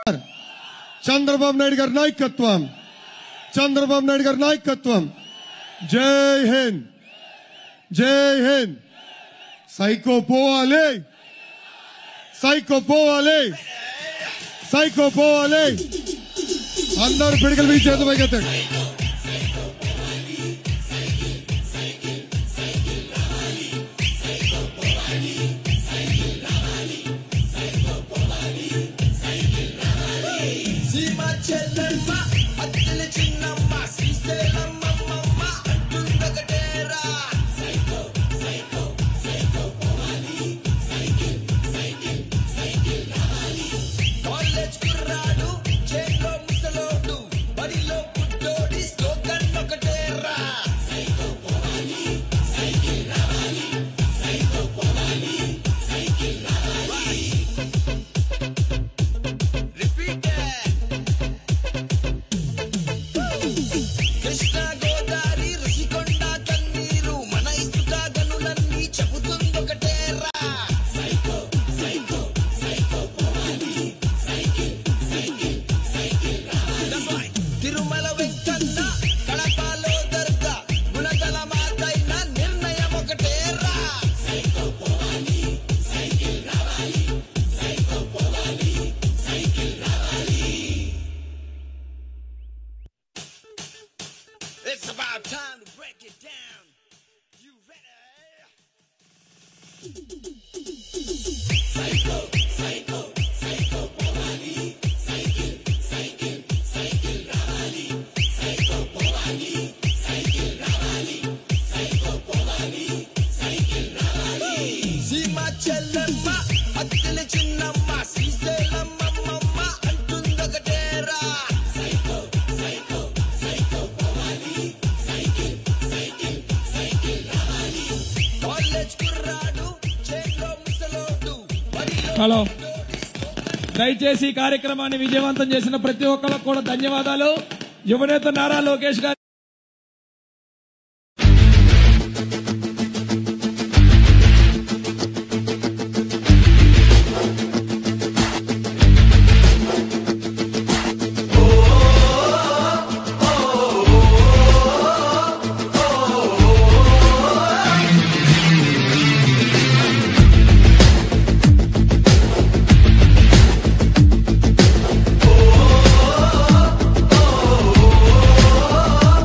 చంద్రబాబు నాయుడు గారి నాయకత్వం చంద్రబాబు నాయుడు గారి నాయకత్వం జై హింద్ జై హింద్ సైకో పోవాలి సైకో పోవాలి సైకో పోవాలి అందరు పిడికలు మీ చేతి పైకెత్తండి సీమ చెల్లెమ్మ అత్తెల చిన్నమ్మ శ్రీశైలమ్మమ్మ అంటుందొకటేరా కాలేజ్ కుర్రాడు చేతిలో ముసలోడు బడిలో పుట్టోడి స్లోగన్ ఒకటేరా రిపీట్ కృష్ణ గోదావరి ఋషికొండ కన్నీరు మన ఇసుక గనులన్నీ చెబుతుందొకటేరా తిరుమల వెంకన్న కడపలో దర్గా గుణదల మాతైన నిర్ణయం ఒకటేరా It's about time to break it down. You ready? సీమ చెల్లెమ్మ అత్తెల చిన్నమ్మ శ్రీశైలమ్మమ్మ అంటుందొకటేరా కాలేజ్ కుర్రాడు చేతిలో ముసలోడు బడిలో హలో దయచేసి ఈ కార్యక్రమాన్ని విజయవంతం చేసిన ప్రతి ఒక్కరికి కూడా ధన్యవాదాలు యువనేత నారా లోకేష్ గారు ఓ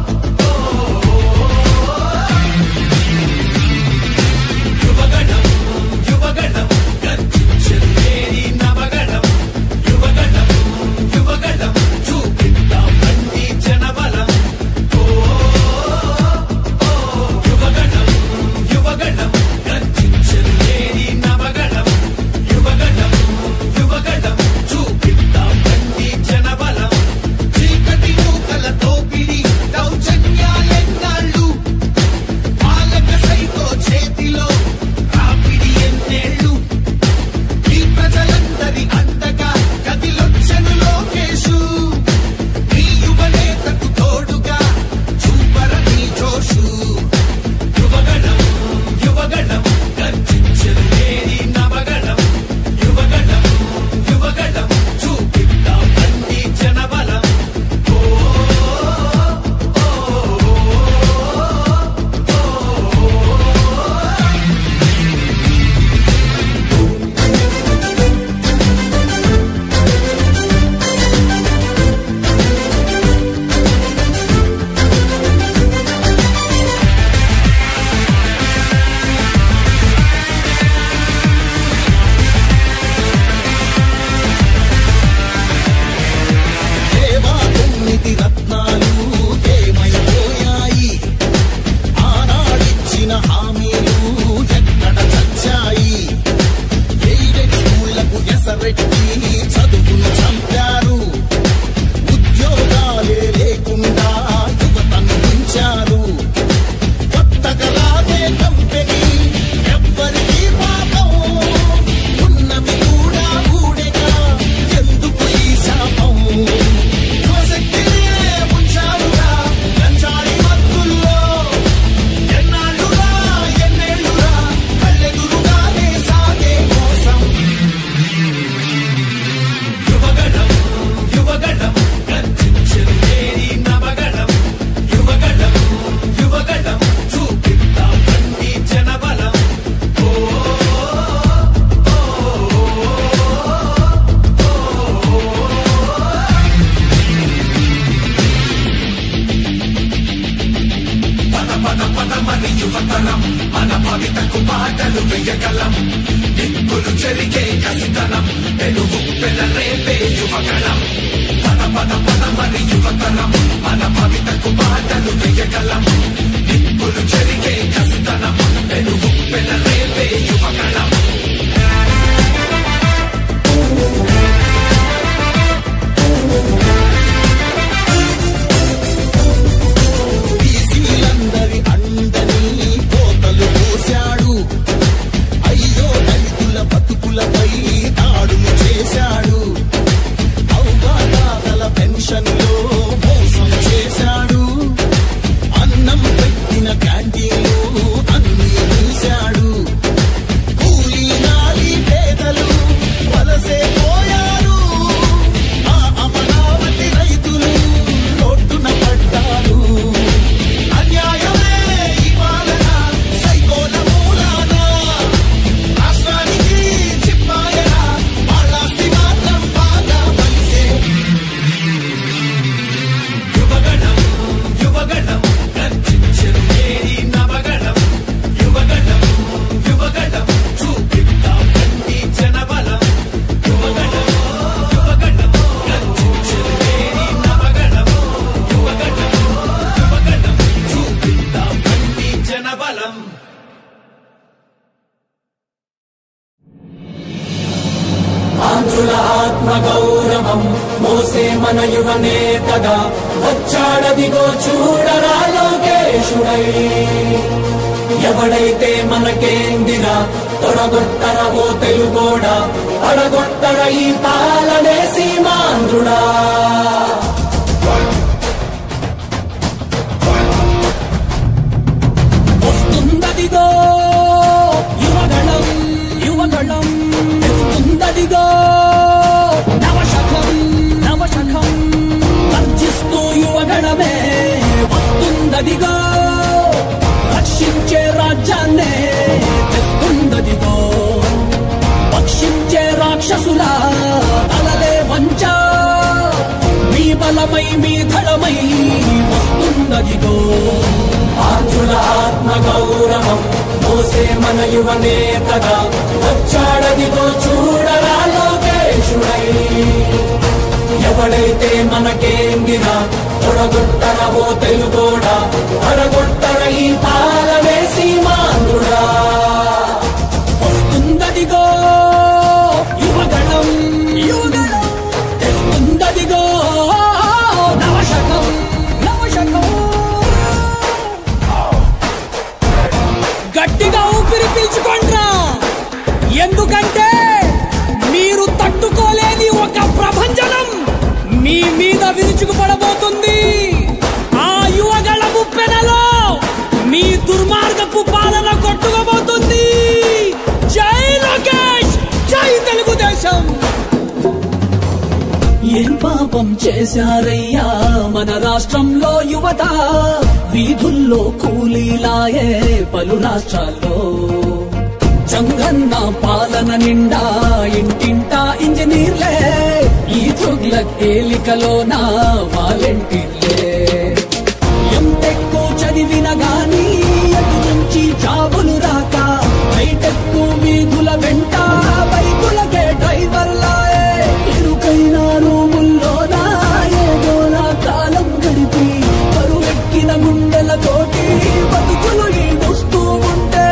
బీసీలందరి అండని కోతలు పోశాడు అయ్యో దళితుల బతుకులపై దాడులు చేశాడు అవగాదాతల పెన్షన్ లో మోసం చేశాడు అన్నం పెట్టిన క్యాంటీన్లు అన్ని మూశాడు కూలీ నాలి పేదలు వలసే పోయారు ఆ అమరావతి రైతులు రోడ్డున పడ్డారు అన్యాయమే ఈ పాలన సైకోల మూలాన రాష్ట్రానికి చిప్పాయన వాళ్ళాస్తి మాత్రం బాగా పలిసే యువగణం యువగణం గర్జించెను నేడి నవగణం యువగణం యువగణం చూపిద్దాం కంటి జనబలం యువగణం యువగణం గర్జించెను నేడి నవగణం యువగణం యువగణం చూపిద్దాం కంటి జనబలం ఆంధ్రుల ఆత్మ గౌరవం మోసే మన యువ నేతగా వచ్చాడదిగో చూడరా లోకేశుడై ఎవడైతే మనకేందిరా తొడగొట్టర ఓ తెలుగోడా అడగొట్టర ఈ పాలనే సీమాంధ్రుడా వస్తుందదిగో యువగళం యువగళం వస్తుందదిగో నవశకం నవశకం గర్జిస్తూ యువగణమే వస్తుందదిగో రక్షించే రాజ్యాన్నే తెస్తుందదిగో పక్షించే రాక్షసుల తలలే వంచ మీ బలమై మీ ధడమై వస్తున్నదిగో ఆంధ్రుల ఆత్మ గౌరవం మోసే మన యువ నేతగా వచ్చాడదిగో చూడరా లోకేశుడై ఎవడైతే మనకేందిరా తొడగొట్టర ఓ తెలుగోడా అడగొట్టర ఈ పాలనే సీమాంధ్రుడా వస్తుందదిగో యువగణం యువగణం తెస్తుందదిగో నవశకం నవశకం గట్టిగా ఊపిరి పీల్చుకోండ్రా ఎందుకంటే మీరు తట్టుకోలేని ఒక ప్రభంజనం మీ మీద విరుచుకుపడబోతుంది ఆ యువగళ ముప్పెనలో మీ దుర్మార్గపు పాలన కొట్టుకోబోతుంది జై లోకేష్ జై తెలుగుదేశం ఏం పాపం చేశారయ్యా మన రాష్ట్రంలో యువత వీధుల్లో కూలీలాయే పలు రాష్ట్రాల్లో చంగన్న పాలన నిండా ఇంటింటా ఇంజనీర్లే ఈ తుగ్లక్ ఏలికలోన వాలంటీర్లే ఎంతెక్కు చదివిన గాని అటు నుంచి జాబులు రాక బయటెక్కు వీధుల వెంట బైకులకే డ్రైవర్లాయే ఇరుకైన రూముల్లోన ఏదోలా కాలం గడిపి బరువెక్కిన గుండెలతోటి బతుకులు ఈడుస్తూ ఉంటే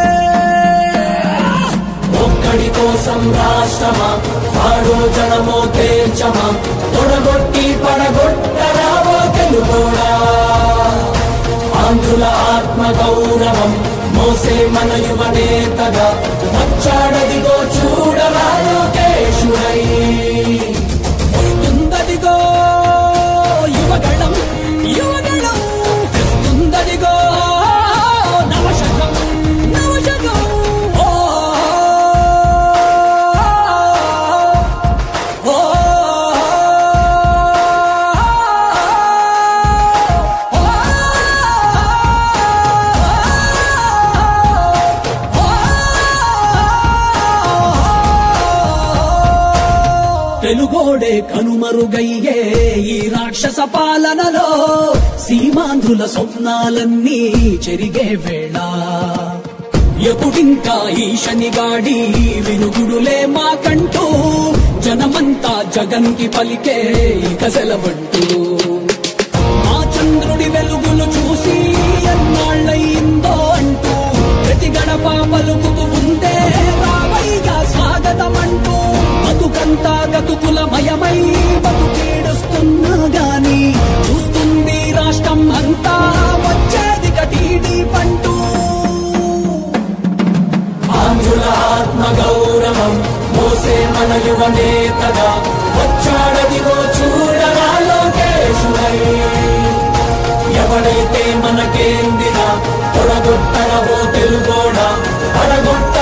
ఒక్కడి కోసం రాష్ట్రమా వాడో జనమో తేల్చమా తొడగొట్టి పడగొట్టరావో తెలుగోడా ఆంధ్రుల ఆత్మ గౌరవం మోసే మన యువ నేతగా వచ్చాడదిగో చూడరా లోకేశుడై వస్తుందదిగో యువగణం యువగణం తెస్తుందదిగో నవశకం నవశకం ఓ ఓ తెలుగోడే కనుమరుగయ్యే ఈ రాక్షస పాలనలో సీమాంధ్రుల స్వప్నాలన్నీ చెరిగే వేళ ఎప్పుడింకా ఈ శనిగాడి విరుగుడులే మాకంటూ జనమంతా జగన్ కి పలికే ఇక సెలవంటూ మా చంద్రుడి వెలుగులు చూసి ఎన్నాళ్ళయిందో అంటూ ప్రతి గడప పలుకుతూ ఉందే రావయ్యా స్వాగతమంటూ బతుకంతా గతుకుల మయమై బతుకేడుస్తున్నా గాని చూస్తుంది రాష్ట్రం అంతా వచ్చేది కటీడీ పంటూ ఆంధ్రుల ఆత్మ గౌరవం మోసే మన యువ నేతగా వచ్చాడదిగో చూడరా లోకేశుడై ఎవడైతే మనకేందిరా పొడగొట్టరవో తెలుగోడా పడగొట్ట